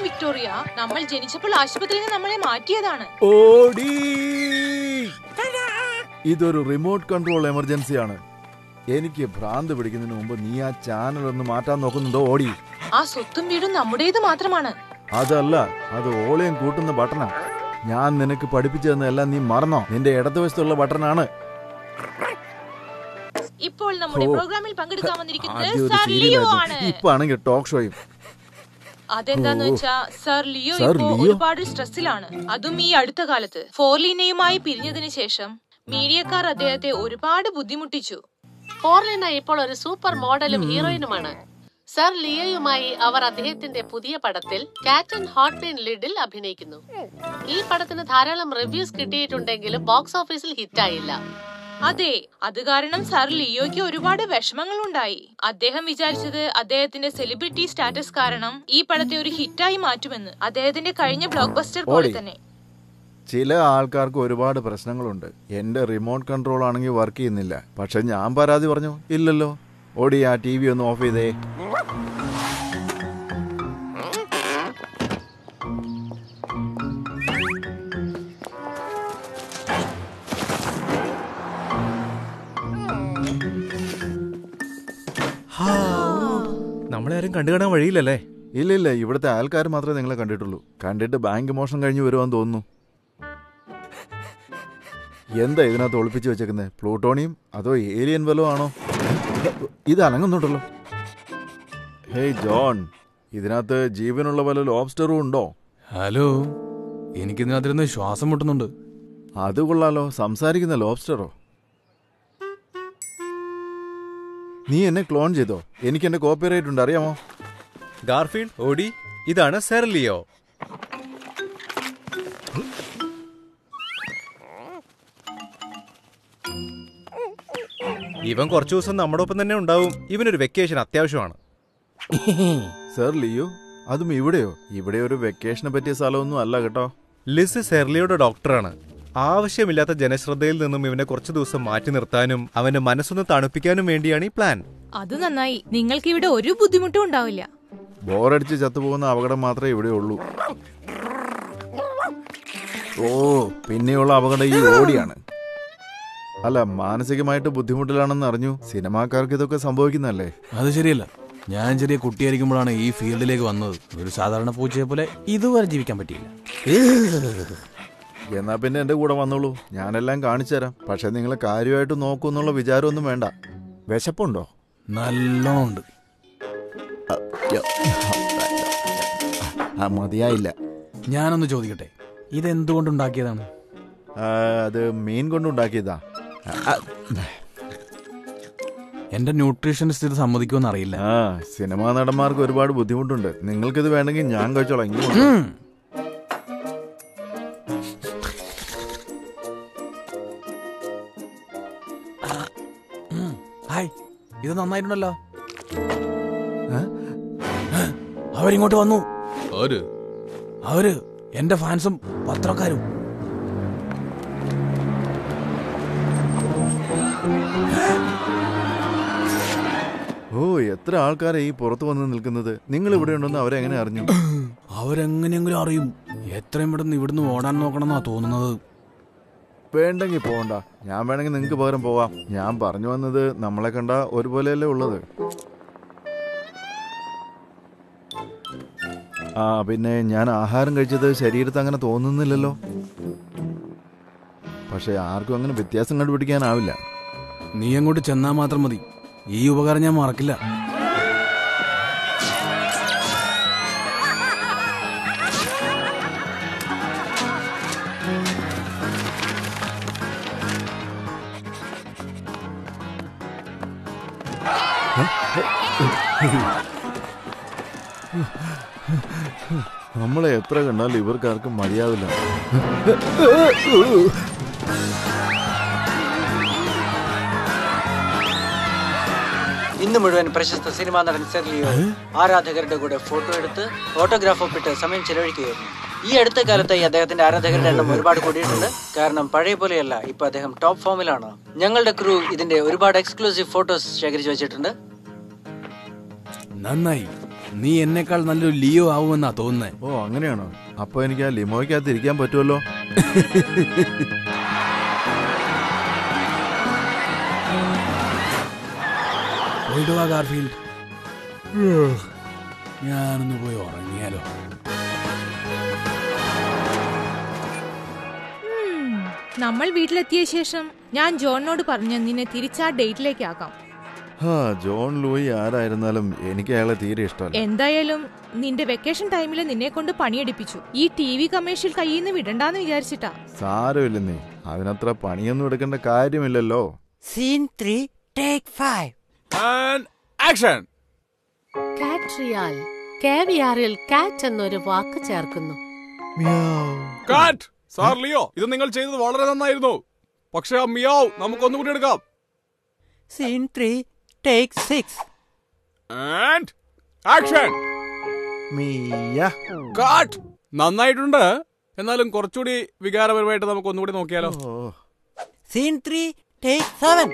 Victoria നമ്മൾ ജനിച്ചപ്പോൾ ആശുപത്രിയിൽ നിന്ന് നമ്മളെ മാറ്റിയതാണ് ഓടി ഇതൊരു റിമോട്ട് കൺട്രോൾ എമർജൻസി ആണ് എനിക്ക് ഭ്രാന്ത് പിടിക്കുന്നതിന് മുമ്പ് നീ ആ ചാനൽ ഒന്ന് മാറ്റാൻ നോക്കുന്നുണ്ടോ ഓടി ആ സ്വത്തും വീടും നമ്മുടേത് മാത്രമാണ് അതല്ല അത് ഓളയും കൂട്ടുന്ന ബട്ടണാ ഞാൻ നിനക്ക് പഠിപ്പിച്ചു തന്നെല്ലാം നീ മറന്നോ നിന്റെ ഇടതുവശത്തുള്ള ബട്ടണാണ് ഇപ്പോൾ നമ്മുടെ ഓ. പ്രോഗ്രാമിൽ പങ്കെടുക്കാൻ വന്നിരിക്കുന്നത് ആദ്യം ഒരു സർ ലിയോ ആണ് സീരിയലായിരുന്നു ഇപ്പൊ ആണെങ്കിൽ ടോക്ക് ഷോയും അതെന്താന്ന് ഓ. വെച്ചാ സർ ലിയോ സർ ഇപ്പോ ലിയോ? ഒരുപാട് സ്ട്രെസ്സിലാണ് അതും ഈ അടുത്ത കാലത്ത് ഫോർലീനയുമായി പിരിഞ്ഞതിന് ശേഷം മീഡിയക്കാർ അദ്ദേഹത്തെ ഒരുപാട് ബുദ്ധിമുട്ടിച്ചു ഫോർലിന ഇപ്പോൾ ഒരു സൂപ്പർ മോഡലും ഹീറോയിനുമാണ് സർ ലിയോയുമായി അവർ അദ്ദേഹത്തിന്റെ പുതിയ പടത്തിൽ കാറ്റ് ആൻഡ് ഹോട്ട് പെയിൻ ലിഡിൽ അഭിനയിക്കുന്നു ഈ പടത്തിന് ധാരാളം റിവ്യൂസ് കിട്ടിയിട്ടുണ്ടെങ്കിലും ബോക്സ് ഓഫീസിൽ ഹിറ്റായില്ല അതെ അത് കാരണം സർ ലിയോയ്ക്ക് ഒരുപാട് വിഷമങ്ങൾ ഉണ്ടായി അദ്ദേഹം വിചാരിച്ചത് അദ്ദേഹത്തിന്റെ സെലിബ്രിറ്റി സ്റ്റാറ്റസ് കാരണം ഈ പടത്തെ ഒരു ഹിറ്റായി മാറ്റുമെന്ന് അദ്ദേഹത്തിന്റെ കഴിഞ്ഞ ബ്ലോക്ക് ബസ്റ്റർ പോലെ ഓടി. തന്നെ ചില ആൾക്കാർക്ക് ഒരുപാട് പ്രശ്നങ്ങളുണ്ട് എന്റെ റിമോട്ട് കൺട്രോൾ ആണെങ്കിൽ വർക്ക് ചെയ്യുന്നില്ല പക്ഷെ ഞാൻ പരാതി പറഞ്ഞു ഇല്ലല്ലോ ഓടി ആ ടി വി ഒന്ന് ഓഫ് ചെയ്തേ നമ്മളെ ആരും കണ്ടു കാണാൻ വഴിയില്ലല്ലേ ഇല്ല ഇല്ല ഇവിടുത്തെ ആൾക്കാർ മാത്രമേ നിങ്ങളെ കണ്ടിട്ടുള്ളൂ കണ്ടിട്ട് ബാങ്ക് മോഷണം കഴിഞ്ഞ് വരുവാൻ തോന്നുന്നു എന്താ ഇതിനകത്ത് ഒളിപ്പിച്ച് വെച്ചേക്കുന്നത് പ്ലൂട്ടോണിയം അതോ ഏലിയൻ വല്ലോ ആണോ ഇത് അനങ്ങുന്നുണ്ടല്ലോ ഹേയ് ജോൺ ഇതിനകത്ത് ജീവനുള്ള വല്ല ലോബ്സ്റ്ററും ഉണ്ടോ ഹലോ എനിക്കിതിനകത്തിരുന്ന് ശ്വാസം മുട്ടുന്നുണ്ട് അത് കൊള്ളാലോ സംസാരിക്കുന്ന ലോബ്സ്റ്ററോ നീ എന്നെ ക്ലോൺ ചെയ്തോ എനിക്ക് എന്റെ കോപ്പിറൈറ്റ് ഉണ്ട് അറിയാമോ ഗാർഫീൽഡ് ഓടി ഇതാണ് സർ ലിയോ ഇവൻ കുറച്ചു ദിവസം നമ്മുടെ ഒപ്പം തന്നെ ഉണ്ടാവും ഇവനൊരു വെക്കേഷൻ അത്യാവശ്യമാണ് സർ ലിയോ അതും ഇവിടെയോ ഇവിടെ ഒരു വെക്കേഷനെ പറ്റിയ സ്ഥലമൊന്നും അല്ല കേട്ടോ ലിസ് സെർലിയുടെ ഡോക്ടറാണ് ആവശ്യമില്ലാത്ത ജനശ്രദ്ധയിൽ നിന്നും ഇവനെ കുറച്ചു ദിവസം മാറ്റി നിർത്താനും അവന്റെ മനസ്സൊന്ന് തണുപ്പിക്കാനും വേണ്ടിയാണ് ഈ പ്ലാൻ അത് നന്നായി നിങ്ങൾക്ക് ഇവിടെ ഒരു ബുദ്ധിമുട്ടും ഉണ്ടാവില്ല ബോറടിച്ച് ചത്തുപോകുന്ന അപകടം മാത്രമേ ഇവിടെ ഉള്ളൂ ഓ പിന്നെയുള്ള അപകടം ഈ ഓടിയാണ് അല്ല മാനസികമായിട്ട് ബുദ്ധിമുട്ടിലാണെന്ന് അറിഞ്ഞു സിനിമാക്കാർക്ക് ഇതൊക്കെ സംഭവിക്കുന്നല്ലേ അത് ശരിയല്ല ഞാൻ ചെറിയ കുട്ടിയായിരിക്കുമ്പോഴാണ് ഈ ഫീൽഡിലേക്ക് വന്നത് ഒരു സാധാരണ പൂച്ചയെ പോലെ ഇതുവരെ ജീവിക്കാൻ പറ്റിയില്ല എന്നാ പിന്നെ എന്റെ കൂടെ വന്നോളൂ ഞാനെല്ലാം കാണിച്ചു തരാം പക്ഷെ നിങ്ങൾ കാര്യമായിട്ട് നോക്കൂ എന്നുള്ള വിചാരമൊന്നും വേണ്ട വിശപ്പുണ്ടോ നല്ലോണം ഉണ്ട് ആ മതിയായില്ല ഞാനൊന്ന് ചോദിക്കട്ടെ ഇതെന്തുകൊണ്ടുണ്ടാക്കിയതാണ് ആ, അത് മീൻ കൊണ്ടുണ്ടാക്കിയതാ ആ, എന്റെ ന്യൂട്രീഷനിസ്റ്റ് ഇത് സമ്മതിക്കുമെന്ന് അറിയില്ല ആ സിനിമാ നടന്മാർക്ക് ഒരുപാട് ബുദ്ധിമുട്ടുണ്ട് നിങ്ങൾക്കിത് വേണമെങ്കിൽ ഞാൻ കഴിച്ചോളാം ഇങ്ങ് കൊണ്ടുവാ. ഉം. ഉം. ഹായ് ഇത് നന്നായിട്ടുണ്ടല്ലോ ഏ? അവരിങ്ങോട്ട് വന്നു ഒരു അവര് എന്റെ ഫാൻസും പത്രക്കാരും ഓ എത്ര ആൾക്കാരെ ഈ പുറത്ത് വന്ന് നിൽക്കുന്നത് നിങ്ങൾ ഇവിടെ ഉണ്ടെന്ന് അവരെങ്ങനെ അറിഞ്ഞു അവരെങ്ങനെയെങ്കിലും അറിയും എത്രയും പെട്ടെന്ന് ഇവിടുന്ന് ഓടാൻ നോക്കണമെന്നാ തോന്നുന്നത് വേണ്ടെങ്കിൽ പോകണ്ട ഞാൻ വേണമെങ്കിൽ നിങ്ങൾക്ക് പകരം പോവാം ഞാൻ പറഞ്ഞു വന്നത് നമ്മളെ കണ്ട ഒരുപോലെയല്ലേ ഉള്ളത് ആ പിന്നെ ഞാൻ ആഹാരം കഴിച്ചത് ശരീരത്ത് അങ്ങനെ തോന്നുന്നില്ലല്ലോ പക്ഷെ ആർക്കും അങ്ങനെ വ്യത്യാസം കണ്ടുപിടിക്കാനാവില്ല നീ അങ്ങോട്ട് ചെന്നാ മാത്രം മതി ഈ ഉപകാരം ഞാൻ മറക്കില്ല നമ്മളെ എത്ര കണ്ടാലും ഇവർക്കാർക്കും മതിയാവില്ല ഇന്ന് മുഴുവൻ പ്രശസ്ത സിനിമാ നടൻ സെർലിയോ ആരാധകരുടെ കൂടെ ഫോട്ടോ എടുത്ത് ഓട്ടോഗ്രാഫ് ഒപ്പിട്ട് സമയം ചെലവഴിക്കുകയായിരുന്നു ഈ അടുത്ത കാലത്തായി അദ്ദേഹത്തിന്റെ ആരാധകരുടെ എണ്ണം ഒരുപാട് കൂടിയിട്ടുണ്ട് കാരണം പഴയ പോലെയല്ല ഇപ്പൊ അദ്ദേഹം ടോപ്പ് ഫോമിലാണ് ഞങ്ങളുടെ ക്രൂ ഇതിന്റെ ഒരുപാട് എക്സ്ക്ലൂസീവ് ഫോട്ടോസ് ശേഖരിച്ചു വെച്ചിട്ടുണ്ട് നന്നായി നീ എന്നെക്കാൾ നല്ലൊരു ലിയോ ആവുമെന്നാ തോന്നുന്നേ ഓ അങ്ങനെയാണോ അപ്പൊ എനിക്ക് ആ ലിമോയ്ക്കകത്ത് ഇരിക്കാൻ പറ്റുമല്ലോ പോയിട്ട് വാ ഗാർഫീൽഡ് ഞാനൊന്ന് പോയി ഉറങ്ങിയാലോ ഉം, നമ്മൾ വീട്ടിലെത്തിയ ശേഷം ഞാൻ ജോണിനോട് പറഞ്ഞ് നിന്നെ തിരിച്ചാ ഡേറ്റിലേക്ക് ആക്കാം ഹാ ജോൺ ലൂയി ആരായിരുന്നാലും എനിക്ക് അയാളെ തീരെ ഇഷ്ടമല്ല എന്തായാലും നിന്റെ വെക്കേഷൻ ടൈമിൽ നിന്നെ കൊണ്ട് പണിയെടുപ്പിച്ചു ഈ ടി വി കമേഴ്ഷ്യൽ കയ്യിൽ നിന്ന് വിടണ്ടാന്ന് വിചാരിച്ചിട്ടാ സാരമില്ലെന്നേ അതിനത്ര പണിയൊന്നും എടുക്കേണ്ട കാര്യമില്ലല്ലോ scene three take five action കാട്രിയാൽ കാവിയാറിൽ കാറ്റ് എന്നൊരു വാക്ക് ചേർക്കുന്നു കാറ്റ് സാർ ലിയോ ഇത് നിങ്ങൾ ചെയ്തത് വളരെ നന്നായിരുന്നു പക്ഷെ ആ മിയാവ് നമുക്കൊന്നുകൂടി എടുക്കാം scene three take six and action മിയ കാറ്റ് നന്നായിട്ടുണ്ട് എന്നാലും കുറച്ചുകൂടി വികാരപരമായിട്ട് നമുക്ക് ഒന്നുകൂടി നോക്കിയാലോ ഓ scene three take seven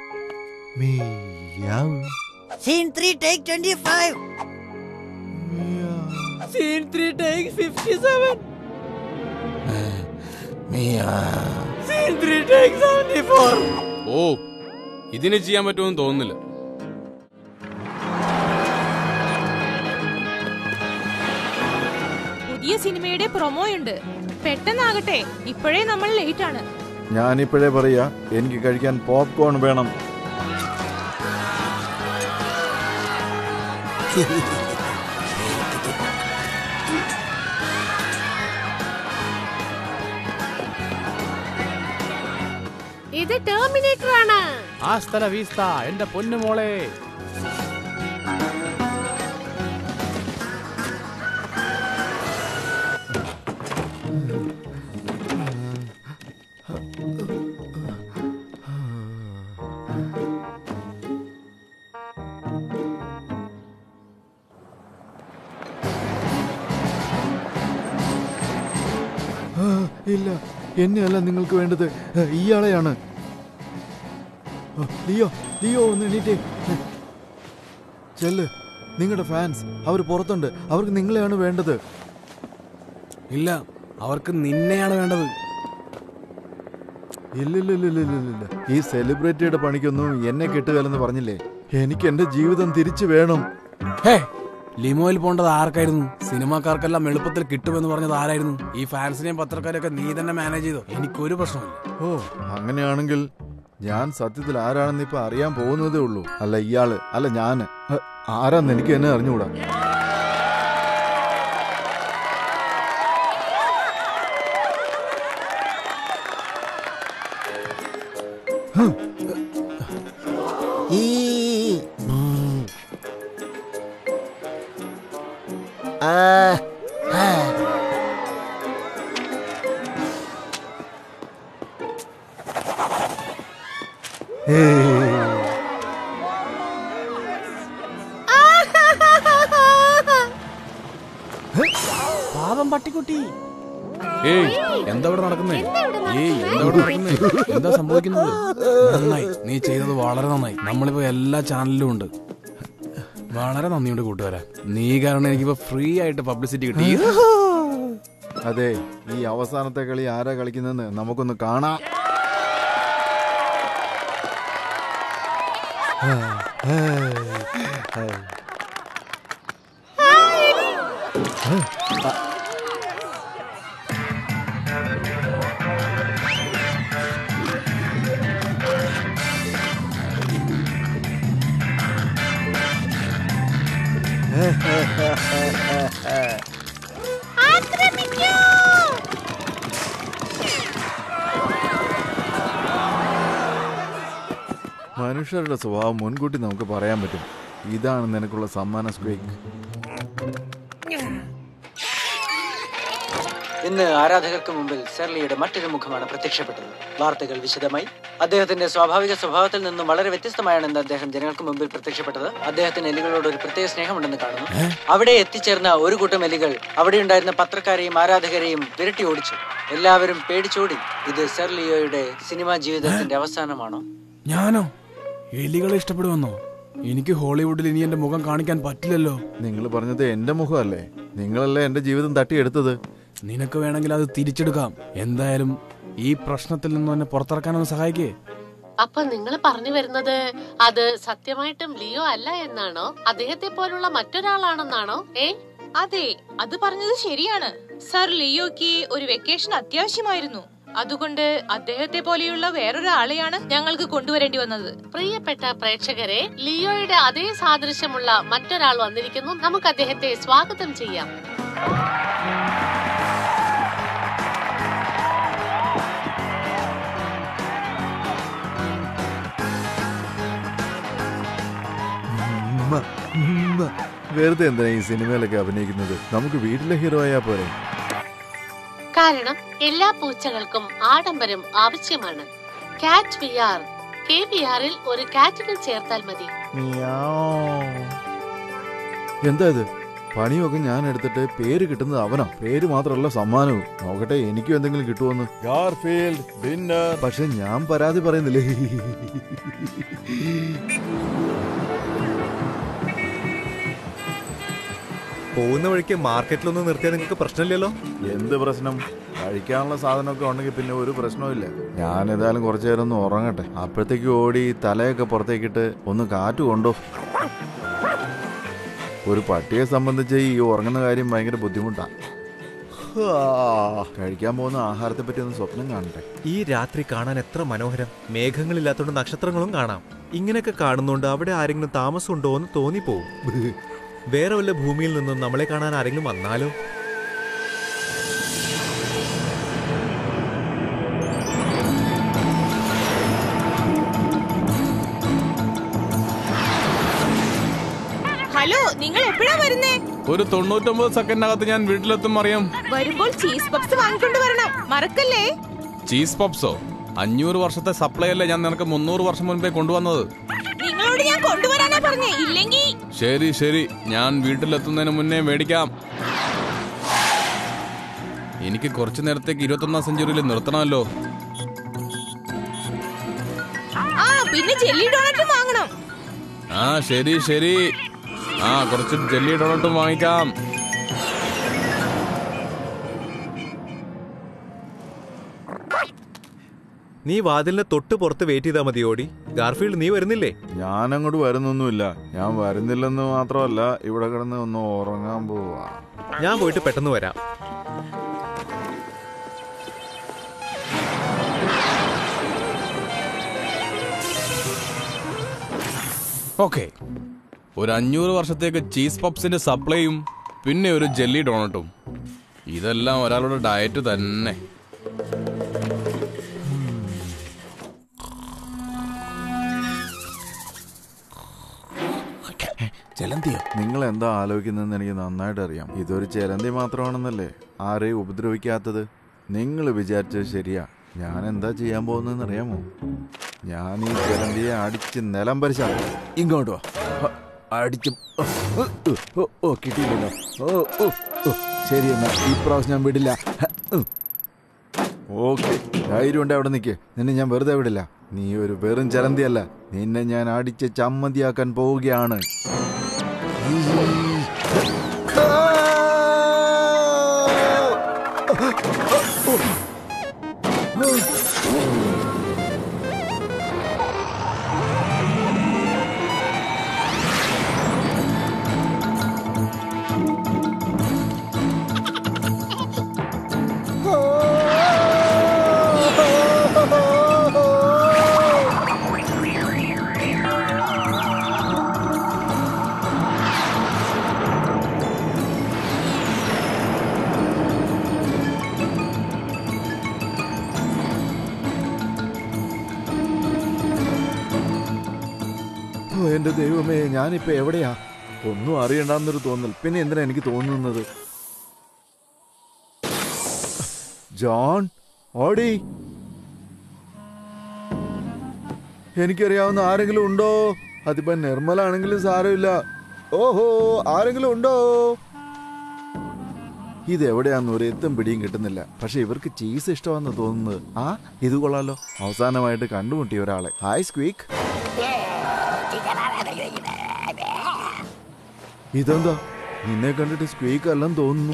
miaow scene three take twenty five scene three take fifty seven scene three take seventy four ഓ ഇതിന് ചെയ്യാൻ പറ്റുമെന്ന് തോന്നുന്നില്ല പുതിയ സിനിമയുടെ പ്രൊമോയുണ്ട് പെട്ടെന്നാകട്ടെ ഇപ്പോഴേ നമ്മൾ ലേറ്റ് ആണ് ഞാനിപ്പോഴേ പറയാ എനിക്ക് കഴിക്കാൻ പോപ്കോൺ വേണം ഇത് ടെർമിനേറ്റർ ആണ് ആ സ്ഥല വീസ്ത എന്റെ പൊന്നുമോളെ ആ, ഇല്ല എന്നെയല്ല നിങ്ങൾക്ക് വേണ്ടത് ആ, ഇയാളെയാണ് ആ, ലിയോ ലിയോ ഒന്ന് എണീറ്റേ ചെല്ല് നിങ്ങളുടെ ഫാൻസ് അവർ പുറത്തുണ്ട് അവർക്ക് നിങ്ങളെയാണ് വേണ്ടത് ഇല്ല അവർക്ക് നിന്നെയാണ് വേണ്ടത് ഇല്ലില്ലില്ലില്ലില്ല ഈ സെലിബ്രിറ്റിയുടെ പണിക്കൊന്നും എന്നെ കെട്ടുകയല്ലെന്ന് പറഞ്ഞില്ലേ എനിക്ക് എന്റെ ജീവിതം തിരിച്ചു വേണം ഹേ ലിമോയിൽ പോണ്ടത് ആർക്കായിരുന്നു സിനിമാക്കാർക്കെല്ലാം എളുപ്പത്തിൽ കിട്ടുമെന്ന് പറഞ്ഞത് ആരായിരുന്നു ഈ ഫാൻസിനെയും പത്രക്കാരെയൊക്കെ നീ തന്നെ മാനേജ് ചെയ്തോ എനിക്കൊരു പ്രശ്നമില്ല ഓ അങ്ങനെയാണെങ്കിൽ ഞാൻ സത്യത്തിൽ ആരാണെന്ന് ഇപ്പൊ അറിയാൻ പോകുന്നതേ ഉള്ളൂ അല്ല ഇയാള് അല്ല ഞാന് ഹ, ആരാന്ന് എനിക്ക് എന്നെ അറിഞ്ഞുകൂടാ പാവം പട്ടിക്കുട്ടി ഏയ് എന്താ ഇവിടെ നടക്കുന്നേ ഏയ് എന്താ ഇവിടെ നടക്കുന്നേ എന്താ സംഭവിക്കുന്നത് നന്നായി നീ ചെയ്തത് വളരെ നന്നായി നമ്മളിപ്പോ എല്ലാ ചാനലിലും ഉണ്ട് വളരെ നന്ദിയുണ്ട് കൂട്ടുകാരാ നീ കാരണം എനിക്കിപ്പോ ഫ്രീ ആയിട്ട് പബ്ലിസിറ്റി കിട്ടി അതെ ഈ അവസാനത്തെ കളി ആരാ കളിക്കുന്നതെന്ന് നമുക്കൊന്ന് കാണാം മനുഷ്യരുടെ സ്വഭാവം മുൻകൂട്ടി നമുക്ക് പറയാൻ പറ്റും ഇതാണ് നിനക്കുള്ള സമ്മാന സ്ക്വീക്ക് ഇന്ന് ആരാധകർക്ക് മുമ്പിൽ സെർലിയുടെ മറ്റൊരു മുഖമാണ് പ്രത്യക്ഷപ്പെട്ടത് വാർത്തകൾ വിശദമായി അദ്ദേഹത്തിന്റെ സ്വാഭാവിക സ്വഭാവത്തിൽ നിന്നും വളരെ വ്യത്യസ്തമായാണ് ഇന്ന് അദ്ദേഹം ജനങ്ങൾക്ക് മുമ്പിൽ പ്രത്യക്ഷപ്പെട്ടത് അദ്ദേഹത്തിന് എലികളോട് ഒരു പ്രത്യേക സ്നേഹമുണ്ടെന്ന് കാണുന്നു അവിടെ എത്തിച്ചേർന്ന ഒരു കൂട്ടം എലികൾ അവിടെ ഉണ്ടായിരുന്ന പത്രക്കാരെയും ആരാധകരെയും വിരട്ടി ഓടിച്ചു എല്ലാവരും പേടിച്ചോടി ഇത് സെർലിയോയുടെ സിനിമാ ജീവിതത്തിന്റെ അവസാനമാണോ ഞാനോ എലികളെ ഇഷ്ടപ്പെടുമെന്നോ എനിക്ക് ഹോളിവുഡിൽ ഇനി എന്റെ മുഖം കാണിക്കാൻ പറ്റില്ലല്ലോ നിങ്ങൾ പറഞ്ഞത് എന്റെ മുഖമല്ലേ നിങ്ങളല്ലേ എന്റെ ജീവിതം തട്ടിയെടുത്തത് നിനക്ക് വേണമെങ്കിൽ അത് തിരിച്ചെടുക്കാം എന്തായാലും ഈ പ്രശ്നത്തിൽ നിന്ന് എന്നെ പുറത്തിറക്കാനൊന്ന് സഹായിക്കേ അപ്പൊ നിങ്ങൾ പറഞ്ഞു വരുന്നത് അത് സത്യമായിട്ടും ലിയോ അല്ല എന്നാണോ അദ്ദേഹത്തെ പോലുള്ള മറ്റൊരാളാണെന്നാണോ ഏ അതെ അത് പറഞ്ഞത് ശരിയാണ് സർ ലിയോയ്ക്ക് ഒരു വെക്കേഷൻ അത്യാവശ്യമായിരുന്നു അതുകൊണ്ട് അദ്ദേഹത്തെ പോലെയുള്ള വേറൊരാളെയാണ് ഞങ്ങൾക്ക് കൊണ്ടുവരേണ്ടി വന്നത് പ്രിയപ്പെട്ട പ്രേക്ഷകരെ ലിയോയുടെ അതേ സാദൃശ്യമുള്ള മറ്റൊരാൾ വന്നിരിക്കുന്നു നമുക്ക് അദ്ദേഹത്തെ സ്വാഗതം ചെയ്യാം ഉമ്മ, ഉമ്മ. വെറുതെ എന്തിനാ ഈ സിനിമയിലൊക്കെ അഭിനയിക്കുന്നത് നമുക്ക് വീട്ടിലെ ഹീറോ ആയാ പോരെ കാരണം എല്ലാ പൂച്ചകൾക്കും ആഡംബരം ആവശ്യമാണ് കാറ്റ് വി ആർ കെ വി ആറിൽ ഒരു കാറ്റിനെ ചേർത്താൽ മതി മിയാവ്. എന്താ ഇത് പണിയൊക്കെ ഞാൻ എടുത്തിട്ട് പേര് കിട്ടുന്നത് അവനോ പേര് മാത്രമല്ല സമ്മാനവും നോക്കട്ടെ എനിക്കും എന്തെങ്കിലും കിട്ടുമെന്ന് ഗാർഫീൽഡ് ഡിന്നർ പക്ഷെ ഞാൻ പരാതി പറയുന്നില്ലേ പോകുന്ന വഴിക്ക് മാർക്കറ്റിലൊന്നും നിർത്തിയാൽ നിങ്ങൾക്ക് പ്രശ്നമില്ലല്ലോ എന്ത് പ്രശ്നം കഴിക്കാനുള്ള സാധനമൊക്കെ ഉണ്ടെങ്കിൽ പിന്നെ ഒരു പ്രശ്നവും ഞാൻ ഏതായാലും കുറച്ചു നേരം ഒന്ന് ഉറങ്ങട്ടെ അപ്പോഴത്തേക്ക് ഓടി തലയൊക്കെ പുറത്തേക്കിട്ട് ഒന്ന് കാറ്റ് കൊണ്ടോ ഒരു പട്ടിയെ സംബന്ധിച്ച് ഈ ഉറങ്ങുന്ന കാര്യം ഭയങ്കര ബുദ്ധിമുട്ടാണ് കഴിക്കാൻ പോകുന്ന ആഹാരത്തെ പറ്റി ഒന്ന് സ്വപ്നം കാണട്ടെ ഈ രാത്രി കാണാൻ എത്ര മനോഹരം മേഘങ്ങളില്ലാത്തോണ്ട് നക്ഷത്രങ്ങളും കാണാം ഇങ്ങനെയൊക്കെ കാണുന്നോണ്ട് അവിടെ ആരെങ്കിലും താമസമുണ്ടോ എന്ന് തോന്നിപ്പോവും വേറെ വല്ല ഭൂമിയിൽ നിന്നും നമ്മളെ കാണാൻ ആരെങ്കിലും വന്നാലോ ഹലോ നിങ്ങൾ എപ്പോഴാ വരുന്നേ ഒരു തൊണ്ണൂറ്റൊമ്പത് സെക്കൻഡിനകത്ത് ഞാൻ വീട്ടിലെത്തും അറിയാം വരുമ്പോൾ ചീസ് പപ്സ് വാങ്ങിക്കൊണ്ട് വരണം മറക്കല്ലേ ചീസ് പപ്സോ അഞ്ഞൂറ് വർഷത്തെ സപ്ലൈ അല്ലേ ഞാൻ നിനക്ക് മുന്നൂറ് വർഷം മുൻപേ കൊണ്ടുവന്നത് നിങ്ങളോട് ഞാൻ കൊണ്ടുവരാനാ പറഞ്ഞേ ഇല്ലെങ്കിൽ ശരി ശരി ഞാൻ വീട്ടിലെത്തുന്നതിന് മുന്നേ മേടിക്കാം എനിക്ക് കുറച്ചു നേരത്തേക്ക് ഇരുപത്തൊന്നാം സെഞ്ചുറിയിൽ നിർത്തണമല്ലോ ആ പിന്നെ ജെല്ലി ഡോണറ്റും വാങ്ങണം ആ ശരി ശരി ആ കുറച്ച് ജെല്ലി ഡോണട്ടും വാങ്ങിക്കാം നീ വാതിലിന് തൊട്ട് പുറത്ത് വെയിറ്റ് ചെയ്താൽ മതി ഓടി ഗാർഫീൽഡ് നീ വരുന്നില്ലേ ഞാൻ അങ്ങോട്ട് വരുന്നൊന്നുമില്ല ഞാൻ വരുന്നില്ലെന്ന് മാത്രമല്ല ഇവിടെ കിടന്ന് ഒന്ന് ഉറങ്ങാൻ പോവാ ഞാൻ പോയിട്ട് പെട്ടെന്ന് വരാം ഓക്കെ ഒരു അഞ്ഞൂറ് വർഷത്തേക്ക് ചീസ് പപ്സിന്റെ സപ്ലൈയും പിന്നെ ഒരു ജെല്ലി ഡോണട്ടും ഇതെല്ലാം ഒരാളുടെ ഡയറ്റ് തന്നെ ചെലന്തിയോ നിങ്ങൾ എന്താ ആലോചിക്കുന്നതെന്ന് എനിക്ക് നന്നായിട്ട് അറിയാം ഇതൊരു ചിലന്തി മാത്രമാണെന്നല്ലേ ആരെയും ഉപദ്രവിക്കാത്തത് നിങ്ങൾ വിചാരിച്ചത് ശരിയാ ഞാൻ എന്താ ചെയ്യാൻ പോകുന്നതെന്ന് അറിയാമോ ഞാൻ ഈ ചിലന്തിയെ അടിച്ച് നിലം പരിശാ ഇങ്ങോട്ട് വാ ഹ, അടിച്ച് ഓ, ഓ, ഓ, ഓ കിട്ടിയില്ലല്ലോ ഓ ഓ ഓ ശരി എന്നാ ഈ പ്രാവശ്യം ഞാൻ വിടില്ല ഹ, ഉം. ഓക്കെ ധൈര്യം ഉണ്ട് അവിടെ നിൽക്ക് നിന്നെ ഞാൻ വെറുതെ വിടില്ല നീ ഒരു വെറും ചലന്തിയല്ല നിന്നെ ഞാൻ അടിച്ച് ചമ്മന്തിയാക്കാൻ പോവുകയാണ് ഓ എന്റെ ദൈവമേ ഞാനിപ്പോ എവിടെയാ ഒന്നും അറിയണ്ടെന്നൊരു തോന്നൽ പിന്നെ എന്തിനാ എനിക്ക് തോന്നുന്നത് ജോൺ ഓടി എനിക്കറിയാവുന്ന ആരെങ്കിലും ഉണ്ടോ അതിപ്പോ നിർമ്മലാണെങ്കിലും സാരമില്ല ഓഹോ ആരെങ്കിലും ഉണ്ടോ ഇത് എവിടെയാന്ന് ഒരു എത്തും പിടിയും കിട്ടുന്നില്ല പക്ഷെ ഇവർക്ക് ചീസ് ഇഷ്ടമാണെന്ന് തോന്നുന്നത് ആ ഇത് കൊള്ളാലോ അവസാനമായിട്ട് കണ്ടുമുട്ടിയ ഒരാളെ ഹായ് സ്ക്വീക്ക് ഇതെന്താ നിന്നെ കണ്ടിട്ട് സ്ക്വീക്ക് അല്ലെന്ന് തോന്നുന്നു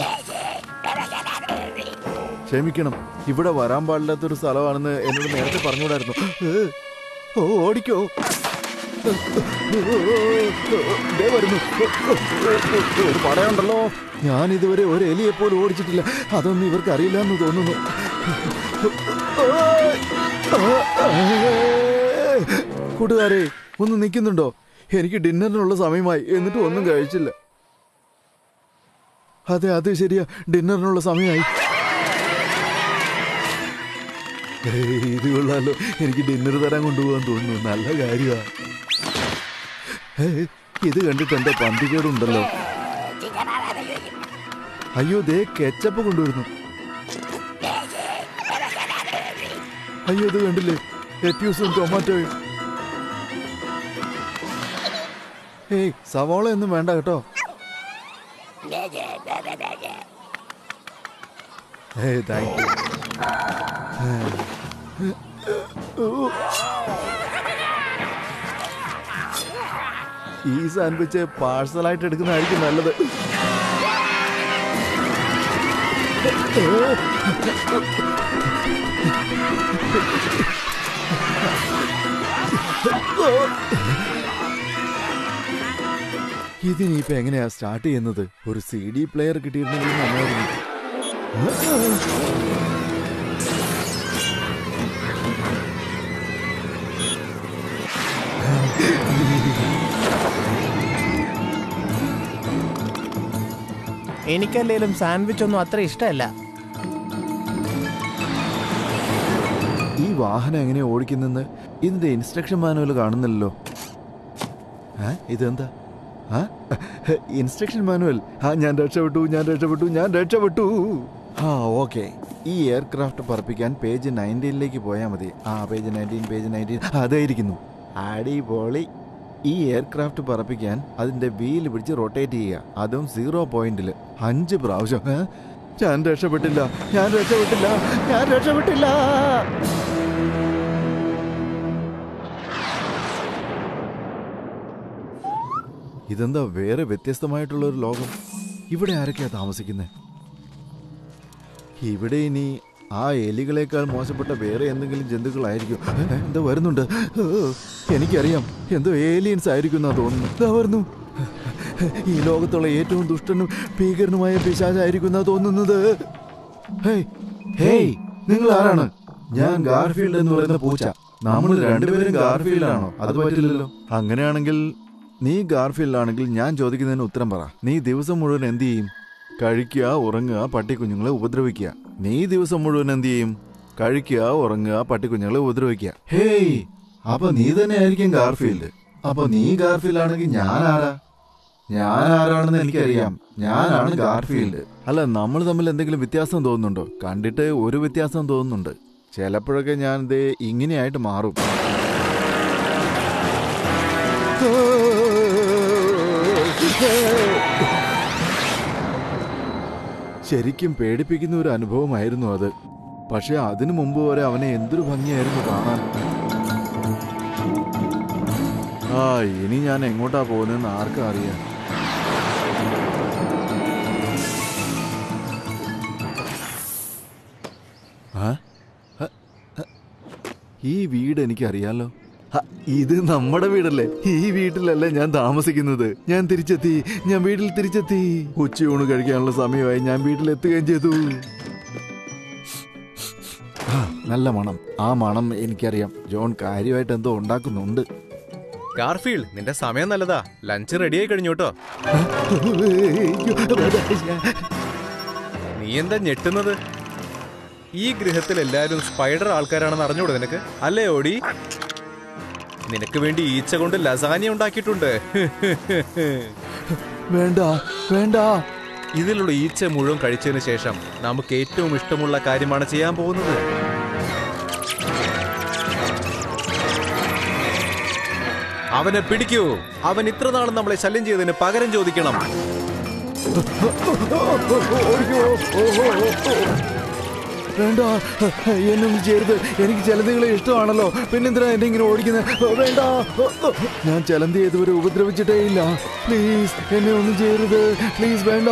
ക്ഷമിക്കണം ഇവിടെ വരാൻ പാടില്ലാത്തൊരു സ്ഥലമാണെന്ന് എന്നോട് നേരത്തെ പറഞ്ഞുകൂടായിരുന്നു ഏ, ഓ ഓടിക്കോ ദേ വരുന്നു ഒരു പടയുണ്ടല്ലോ ഞാൻ ഇതുവരെ ഒരു എലിയെ പോലും ഓടിച്ചിട്ടില്ല അതൊന്നും ഇവർക്ക് അറിയില്ല എന്ന് തോന്നുന്നു കൂട്ടുകാരെ ഒന്ന് നിൽക്കുന്നുണ്ടോ എനിക്ക് ഡിന്നറിനുള്ള സമയമായി എന്നിട്ട് ഒന്നും കഴിച്ചില്ല അതെ അതെ ശരിയാ ഡിന്നറിനുള്ള സമയമായി ഏയ്, ഇത് കൊള്ളാലോ എനിക്ക് ഡിന്നർ തരാൻ കൊണ്ടുപോകാൻ തോന്നുന്നു നല്ല കാര്യമാണ് ഇത് കണ്ടിട്ട് എന്റെ പന്തികേടുണ്ടല്ലോ അയ്യോ ദേ കെച്ചപ്പ് കൊണ്ടുവരുന്നു അയ്യോ ഇത് കണ്ടില്ലേ ലെറ്റ്യൂസും ടൊമാറ്റോയും ഏയ് സവാള ഒന്നും വേണ്ട കേട്ടോ ഏയ് താങ്ക് യു ഈ സാൻഡ്വിച്ച് പാഴ്സലായിട്ട് എടുക്കുന്നതായിരിക്കും നല്ലത് ഇതിനിപ്പോ എങ്ങനെയാ സ്റ്റാർട്ട് ചെയ്യുന്നത് ഒരു സി ഡി പ്ലെയർ കിട്ടിയിരുന്നെങ്കിൽ നന്നായിരുന്നു എനിക്കല്ലേലും സാൻഡ്വിച്ച് ഒന്നും അത്ര ഇഷ്ടമല്ല ഈ വാഹനം എങ്ങനെയാ ഓടിക്കുന്നെന്ന് ഇതിന്റെ ഇൻസ്ട്രക്ഷൻ മാനുവൽ കാണുന്നില്ലല്ലോ ഏ? ഇതെന്താ ആ ഇൻസ്ട്രക്ഷൻ മാനുവൽ ആ ഞാൻ രക്ഷപ്പെട്ടു ഞാൻ രക്ഷപ്പെട്ടു ഞാൻ രക്ഷപ്പെട്ടു ആ ഓക്കെ ഈ എയർക്രാഫ്റ്റ് പറപ്പിക്കാൻ പേജ് നയൻറ്റീനിലേക്ക് പോയാൽ മതി ആ പേജ് നയൻറ്റീൻ പേജ് നയൻറ്റീൻ അതായിരിക്കുന്നു അടിപൊളി ഈ എയർക്രാഫ്റ്റ് പറപ്പിക്കാൻ അതിന്റെ വീല് പിടിച്ച് റൊട്ടേറ്റ് ചെയ്യുക അതും സീറോ പോയിന്റിൽ അഞ്ച് പ്രാവശ്യം ഏ? ഞാൻ രക്ഷപ്പെട്ടില്ല ഞാൻ രക്ഷപ്പെട്ടില്ല ഞാൻ രക്ഷപ്പെട്ടില്ല ഇതെന്താ വേറെ വ്യത്യസ്തമായിട്ടുള്ള ഒരു ലോകം ഇവിടെ ആരൊക്കെയാ താമസിക്കുന്നത് ഇവിടെ ഇനി ആ എലികളെക്കാൾ മോശപ്പെട്ട വേറെ എന്തെങ്കിലും ജന്തുക്കളായിരിക്കും ഏ, എന്താ വരുന്നുണ്ട് ഏ, എനിക്കറിയാം എന്തോ ഏലിയൻസ് ആയിരിക്കും എന്നാ തോന്നുന്നു ഇതാ വരുന്നു ഈ ലോകത്തുള്ള ഏറ്റവും ദുഷ്ടനും ഭീകരനുമായ പിശാചായിരിക്കും എന്നാ തോന്നുന്നത് ഹേയ് ഹേയ് നിങ്ങൾ ആരാണ് ഞാൻ ഗാർഫീൽഡ് എന്ന് പറയുന്ന പൂച്ച നമ്മൾ രണ്ടുപേരും ഗാർഫീൽഡാണോ അത് പറ്റില്ലല്ലോ അങ്ങനെയാണെങ്കിൽ നീ ഗാർഫീൽഡ് ആണെങ്കിൽ ഞാൻ ചോദിക്കുന്നതിന് ഉത്തരം പറ നീ ദിവസം മുഴുവൻ എന്ത് ചെയ്യും കഴിക്കുക ഉറങ്ങുക പട്ടിക്കുഞ്ഞുങ്ങളെ ഉപദ്രവിക്കുക നീ ദിവസം മുഴുവൻ എന്ത് ചെയ്യും കഴിക്കുക ഉറങ്ങുക പട്ടിക്കുഞ്ഞുങ്ങളെ ഉപദ്രവിക്കുക ഹേയ് അപ്പൊ നീ തന്നെ ആയിരിക്കും ഗാർഫീൽഡ് അപ്പൊ നീ ഗാർഫീൽഡ് ആണെങ്കിൽ ഞാൻ ആരാ ഞാൻ ആരാണെന്ന് എനിക്കറിയാം ഞാനാണ് ഗാർഫീൽഡ് അല്ല നമ്മൾ തമ്മിൽ എന്തെങ്കിലും വ്യത്യാസം തോന്നുന്നുണ്ടോ കണ്ടിട്ട് ഒരു വ്യത്യാസം തോന്നുന്നുണ്ട് ചിലപ്പോഴൊക്കെ ഞാൻ ദേ ഇങ്ങനെയായിട്ട് മാറും ശരിക്കും പേടിപ്പിക്കുന്ന ഒരു അനുഭവമായിരുന്നു അത് പക്ഷെ അതിനു മുമ്പ് വരെ അവനെ എന്തൊരു ഭംഗിയായിരുന്നു കാണാൻ ആ ഇനി ഞാൻ എങ്ങോട്ടാ പോകുന്നതെന്ന് ആർക്കും അറിയാം ആ? ഹ? ഹ? ഈ വീട് എനിക്കറിയാലോ ഹ, ഇത് നമ്മുടെ വീടല്ലേ ഈ വീട്ടിലല്ലേ ഞാൻ താമസിക്കുന്നത് ഞാൻ തിരിച്ചെത്തി ഞാൻ വീട്ടിൽ തിരിച്ചെത്തി ഉച്ചയൂണ് കഴിക്കാനുള്ള സമയമായി ഞാൻ വീട്ടിലെത്തുകയും ചെയ്തു ആ, നല്ല മണം ആ മണം എനിക്കറിയാം ജോൺ കാര്യമായിട്ട് എന്തോ ഉണ്ടാക്കുന്നുണ്ട് ഗാർഫീൽഡ് നിന്റെ സമയം നല്ലതാ ലഞ്ച് റെഡിയായി കഴിഞ്ഞു കേട്ടോ നീ എന്താ ഞെട്ടുന്നത് ഈ ഗൃഹത്തിൽ എല്ലാരും സ്പൈഡർ ആൾക്കാരാണെന്ന് അറിഞ്ഞൂടെ നിനക്ക് അല്ലേ ഓടി നിനക്ക് വേണ്ടി ഈച്ച കൊണ്ട് ലസാനിയ ഉണ്ടാക്കിയിട്ടുണ്ട് വേണ്ട വേണ്ട ഇതിലുള്ള ഈച്ച മുഴുവൻ കഴിച്ചതിന് ശേഷം നമുക്ക് ഏറ്റവും ഇഷ്ടമുള്ള കാര്യമാണ് ചെയ്യാൻ പോകുന്നത് അവനെ പിടിക്കൂ അവൻ ഇത്ര നാളും നമ്മളെ ശല്യം ചെയ്തതിന് പകരം ചോദിക്കണം വേണ്ട എന്നൊന്നും ചെയ്യരുത് എനിക്ക് ചലന്തികളെ ഇഷ്ടമാണല്ലോ പിന്നെന്തിനാ എന്നെ ഇങ്ങനെ ഓടിക്കുന്നത് വേണ്ട ഞാൻ ചലന്തി ഇതുവരെ ഉപദ്രവിച്ചിട്ടേ ഇല്ല പ്ലീസ് എന്നെ ഒന്നും ചെയ്യരുത് പ്ലീസ് വേണ്ട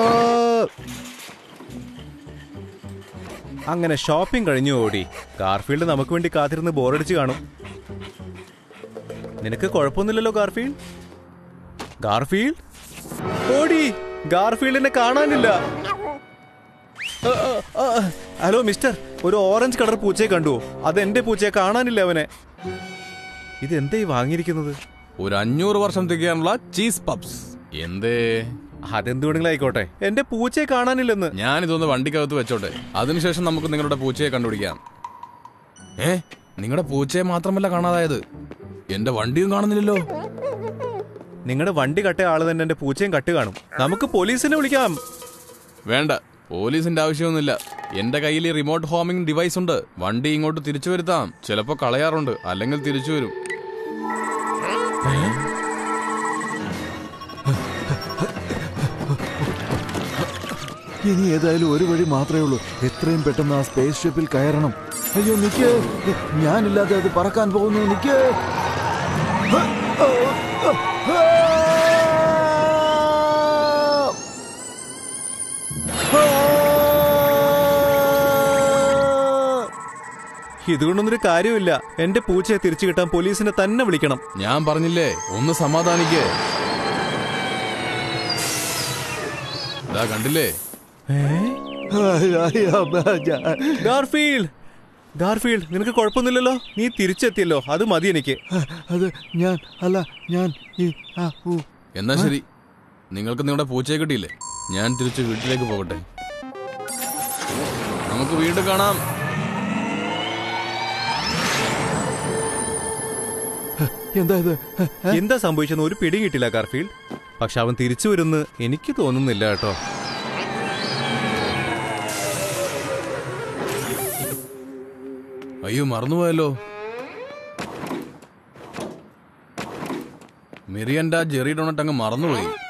അങ്ങനെ ഷോപ്പിംഗ് കഴിഞ്ഞു ഓടി ഗാർഫീൽഡ് നമുക്ക് വേണ്ടി കാത്തിരുന്ന് ബോറടിച്ച് കാണും നിനക്ക് കുഴപ്പമൊന്നുമില്ലല്ലോ ഗാർഫീൽഡ് ഗാർഫീൽഡ് ഓടി ഗാർഫീൽഡിനെ കാണാനില്ല ആ, ആ, ആ. ഹലോ മിസ്റ്റർ ഒരു ഓറഞ്ച് കളർ പൂച്ചയെ കണ്ടു അത് എന്റെ പൂച്ചയെ കാണാനില്ല അവനെ ഇതെന്തേ വാങ്ങിയിരിക്കുന്നത് ഒരു അഞ്ഞൂറ് വർഷം തികയാനുള്ള ചീസ് പപ്സ് എന്തേ അതെന്ത് വേണമെങ്കിലും ആയിക്കോട്ടെ എന്റെ പൂച്ചയെ കാണാനില്ലെന്ന് ഞാൻ ഇതൊന്ന് വണ്ടിക്കകത്ത് വെച്ചോട്ടെ അതിനുശേഷം നമുക്ക് നിങ്ങളുടെ പൂച്ചയെ കണ്ടുപിടിക്കാം ഏ നിങ്ങളുടെ പൂച്ചയെ മാത്രമല്ല കാണാതായത് എന്റെ വണ്ടിയും കാണുന്നില്ലല്ലോ നിങ്ങളുടെ വണ്ടി കട്ട ആള് തന്നെ എന്റെ പൂച്ചയും കട്ട് കാണും നമുക്ക് പോലീസിനെ വിളിക്കാം വേണ്ട പോലീസിന്റെ ആവശ്യമൊന്നുമില്ല എന്റെ കയ്യിൽ ഈ റിമോട്ട് ഹോമിംഗ് ഡിവൈസ് ഉണ്ട് വണ്ടി ഇങ്ങോട്ട് തിരിച്ചു വരുത്താം ചിലപ്പോ കളയാറുണ്ട് അല്ലെങ്കിൽ തിരിച്ചു വരും ഇനി ഏതായാലും ഒരു വഴി മാത്രമേ ഉള്ളൂ എത്രയും പെട്ടെന്ന് ആ സ്പേസ് ഷിപ്പിൽ കയറണം അയ്യോ നിക്ക് ഞാനില്ലാതെ അത് പറക്കാൻ പോകുന്നു നിക്ക് ഇതുകൊണ്ടൊന്നൊരു കാര്യമില്ല എന്റെ പൂച്ചയെ തിരിച്ചു കിട്ടാൻ പോലീസിനെ തന്നെ വിളിക്കണം ഞാൻ പറഞ്ഞില്ലേ ഒന്ന് സമാധാനിക്കേ ഇതാ കണ്ടില്ലേ ഗാർഫീൽഡ് ഗാർഫീൽഡ് നിനക്ക് കുഴപ്പമൊന്നുമില്ലല്ലോ നീ തിരിച്ചെത്തിയല്ലോ അത് മതി എനിക്ക് അത് ഞാൻ അല്ല ഞാൻ ഈ ആ ഊ എന്നാ ശരി നിങ്ങൾക്ക് നിങ്ങളുടെ പൂച്ചയെ കിട്ടിയില്ലേ ഞാൻ തിരിച്ച് വീട്ടിലേക്ക് പോകട്ടെ നമുക്ക് വീണ്ടും കാണാം എന്താ ഇത് എന്താ സംഭവിച്ചെന്ന് ഒരു പിടി കിട്ടില്ല ഗാർഫീൽഡ് പക്ഷെ അവൻ തിരിച്ചു വരുമെന്ന് എനിക്ക് തോന്നുന്നില്ല കേട്ടോ അയ്യോ മറന്നുപോയല്ലോ മിറിയന്റെ ആ ജെറി ഡോണറ്റ് അങ്ങ് മറന്നുപോയി